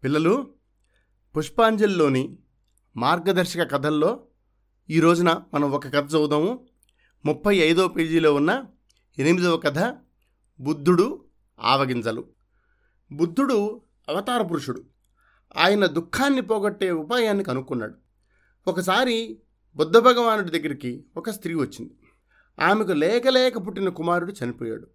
పిల్లలు పుష్పాంజలిలోని మార్గదర్శక కథల్లో ఈ రోజున మనం ఒక కథ చదువుదాము ముప్పై ఐదో పేజీలో ఉన్న ఎనిమిదవ కథ బుద్ధుడు ఆవగింజలు బుద్ధుడు అవతార పురుషుడు ఆయన దుఃఖాన్ని పోగొట్టే ఉపాయాన్ని కనుక్కున్నాడు ఒకసారి బుద్ధ భగవానుడి దగ్గరికి ఒక స్త్రీ వచ్చింది ఆమెకు లేక లేక పుట్టిన కుమారుడు చనిపోయాడు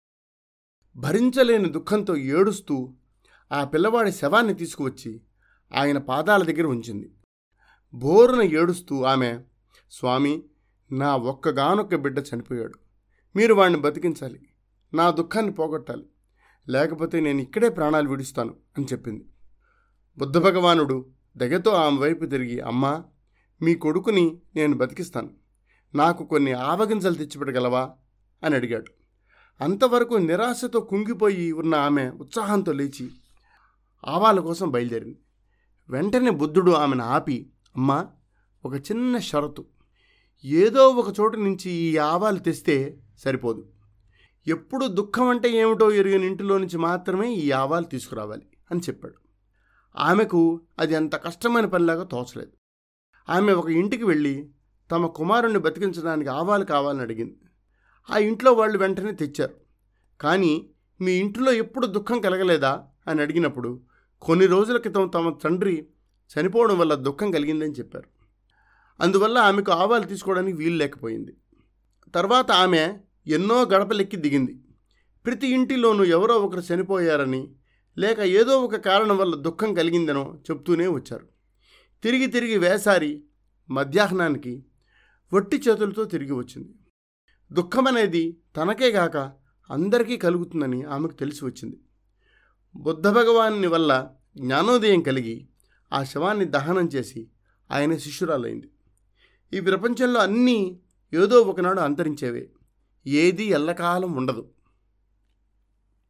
భరించలేని దుఃఖంతో ఏడుస్తూ ఆ పిల్లవాడి శవాన్ని తీసుకువచ్చి ఆయన పాదాల దగ్గర ఉంచింది బోరున ఏడుస్తూ ఆమె స్వామి నా ఒక్కగానొక్క బిడ్డ చనిపోయాడు మీరు వాడిని బతికించాలి నా దుఃఖాన్ని పోగొట్టాలి లేకపోతే నేను ఇక్కడే ప్రాణాలు విడుస్తాను అని చెప్పింది బుద్ధ భగవానుడు దగతో ఆమె వైపు తిరిగి అమ్మా మీ కొడుకుని నేను బతికిస్తాను నాకు కొన్ని ఆవగింజలు తెచ్చిపెట్టగలవా అని అడిగాడు అంతవరకు నిరాశతో కుంగిపోయి ఉన్న ఆమె ఉత్సాహంతో లేచి ఆవాల కోసం బయలుదేరింది వెంటనే బుద్ధుడు ఆమెను ఆపి అమ్మా ఒక చిన్న షరతు ఏదో ఒక చోటు నుంచి ఈ ఆవాలు తెస్తే సరిపోదు ఎప్పుడు దుఃఖం అంటే ఏమిటో ఎరిగిన ఇంటిలో నుంచి మాత్రమే ఈ ఆవాలు తీసుకురావాలి అని చెప్పాడు ఆమెకు అది అంత కష్టమైన పనిలాగా తోచలేదు ఆమె ఒక ఇంటికి వెళ్ళి తమ కుమారుణ్ణి బతికించడానికి ఆవాలు కావాలని అడిగింది ఆ ఇంట్లో వాళ్ళు వెంటనే తెచ్చారు కానీ మీ ఇంట్లో ఎప్పుడు దుఃఖం కలగలేదా అని అడిగినప్పుడు కొన్ని రోజుల క్రితం తమ తండ్రి చనిపోవడం వల్ల దుఃఖం కలిగిందని చెప్పారు అందువల్ల ఆమెకు ఆవాలు తీసుకోవడానికి వీలు లేకపోయింది తర్వాత ఆమె ఎన్నో గడపలెక్కి దిగింది ప్రతి ఇంటిలోనూ ఎవరో ఒకరు చనిపోయారని లేక ఏదో ఒక కారణం వల్ల దుఃఖం కలిగిందనో చెప్తూనే వచ్చారు తిరిగి తిరిగి వేసారి మధ్యాహ్నానికి వట్టి చేతులతో తిరిగి వచ్చింది దుఃఖం అనేది తనకే గాక అందరికీ కలుగుతుందని ఆమెకు తెలిసి వచ్చింది బుద్ధ భగవాని వల్ల జ్ఞానోదయం కలిగి ఆ శవాన్ని దహనం చేసి ఆయన శిష్యురాలైంది ఈ ప్రపంచంలో అన్నీ ఏదో ఒకనాడు అంతరించేవే ఏది ఎల్లకాలం ఉండదు